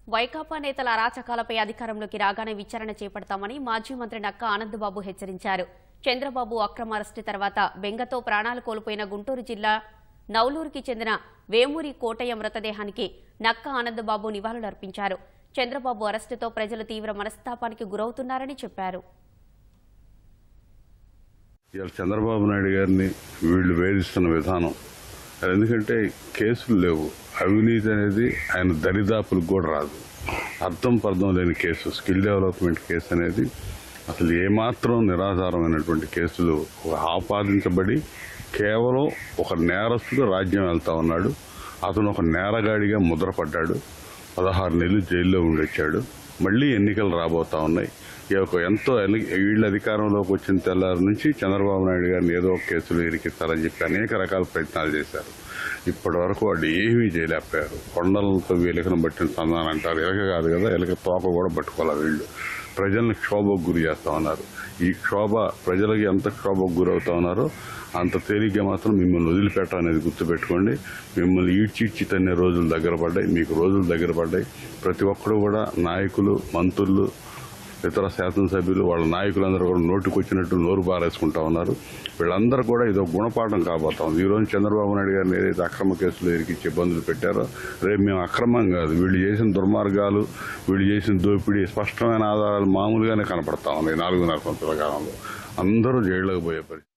వైకాపా నేతల అరాచకాలపై అధికారంలోకి రాగానే విచారణ చేపడతామని మాజీ మంత్రి నక్క ఆనందబాబు హెచ్చరించారు చంద్రబాబు అక్రమ అరెస్టు తర్వాత బెంగతో ప్రాణాలు కోల్పోయిన గుంటూరు జిల్లా నౌలూరుకి చెందిన వేమూరి కోటయ్య మృతదేహానికి నక్క ఆనందబాబు నివాళులర్పించారు చంద్రబాబు అరెస్టుతో ప్రజలు తీవ్ర మనస్తాపానికి గురవుతున్నారని చెప్పారు ఇవాళ చంద్రబాబు నాయుడు గారిని వీళ్ళు వేధిస్తున్న విధానం అది ఎందుకంటే కేసులు లేవు అవినీతి అనేది ఆయన దరిదాపులకు కూడా రాదు అర్థం పర్థం లేని కేసు స్కిల్ డెవలప్మెంట్ కేసు అనేది అసలు ఏమాత్రం నిరాధారమైనటువంటి కేసులు ఆపాదించబడి కేవలం ఒక నేరస్తుడు రాజ్యం వెళ్తా ఉన్నాడు అతను ఒక నేరగాడిగా ముద్రపడ్డాడు పదహారు నెలలు జైల్లో ఉండొచ్చాడు మళ్ళీ ఎన్నికలు రాబోతా ఉన్నాయి ఈ యొక్క ఎంతో ఎన్ని- వీళ్ళ అధికారంలోకి వచ్చిన తెల్లారి నుంచి చంద్రబాబు నాయుడు గారిని ఏదో ఒక కేసులు ఇరికిస్తారని చెప్పి అనేక రకాల ప్రయత్నాలు చేశారు ఇప్పటి వరకు వాళ్ళు ఏమీ చేయలేకపోయారు కొండలతో ఎలుకను పట్టిన సంధానం అంటారు ఎలక కాదు కదా ఎలక తోక కూడా పట్టుకోవాలి వీళ్ళు ప్రజల్ని క్షోభకు గురి చేస్తా ఉన్నారు ఈ క్షోభ ప్రజలకి ఎంత క్షోభకు గురవుతా ఉన్నారో అంత తేలిగ్గా మాత్రం మిమ్మల్ని వదిలిపెట్టడం అనేది గుర్తుపెట్టుకోండి మిమ్మల్ని ఈడ్చిడ్చి తన్నే రోజులు దగ్గర పడ్డాయి మీకు రోజులు దగ్గర పడ్డాయి ప్రతి ఒక్కరు కూడా నాయకులు మంత్రులు ఇతర శాసనసభ్యులు వాళ్ళ నాయకులందరూ కూడా నోటికి వచ్చినట్టు నోరు బారేసుకుంటా ఉన్నారు వీళ్ళందరూ కూడా ఇదో గుణపాఠం కాబోతా ఉంది ఈ రోజు చంద్రబాబు నాయుడు గారిని ఏదైతే అక్రమ కేసులు ఇరికిచ్చి ఇబ్బందులు పెట్టారో రేపు మేము అక్రమం కాదు వీళ్ళు చేసిన దుర్మార్గాలు వీళ్ళు చేసిన దోపిడీ స్పష్టమైన ఆధారాలు మామూలుగానే కనపడతా ఉన్నాయి నాలుగున్నర సంవత్సరాల కాలంలో అందరూ జైల్లోకి పోయే పరిస్థితి